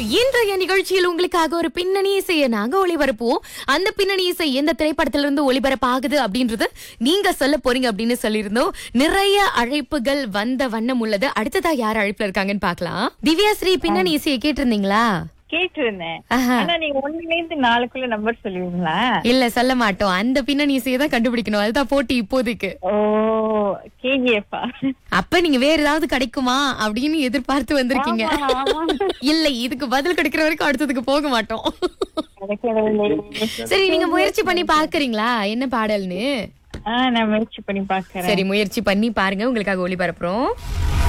இன்றைய நிகழ்ச்சியில் உங்களுக்காக ஒரு பின்னணி இசையை நாங்க ஒளிபரப்புவோம் அந்த பின்னணி இசை எந்த திரைப்படத்துல இருந்து ஒளிபரப்பாகுது அப்படின்றது நீங்க சொல்ல போறீங்க அப்படின்னு சொல்லியிருந்தோம் நிறைய அழைப்புகள் வந்த வண்ணம் உள்ளது அடுத்ததா யார் அழைப்புல இருக்காங்கன்னு பார்க்கலாம் திவ்யா ஸ்ரீ பின்னணி இசையை கேட்டிருந்தீங்களா கேட்டிருந்தேன் ஆஹா. ஆனா நீங்க ஒண்ணுல இருந்து நாளுக்குள்ள நம்பர் சொல்லுவீங்களா இல்ல சொல்ல மாட்டோம் அந்த பின்னணி இசையை தான் கண்டுபிடிக்கணும் அதுதான் போட்டி இப்போதைக்கு ஓ கேஜிஎஃப்பா அப்ப நீங்க வேற ஏதாவது கிடைக்குமா அப்படின்னு எதிர்பார்த்து வந்திருக்கீங்க இல்ல இதுக்கு பதில் கிடைக்கிற வரைக்கும் அடுத்ததுக்கு போக மாட்டோம் சரி நீங்க முயற்சி பண்ணி பாக்குறீங்களா என்ன பாடல்னு ஆஹ் நான் முயற்சி பண்ணி பாக்குறேன் சரி முயற்சி பண்ணி பாருங்க உங்களுக்காக ஒளிபரப்புறோம்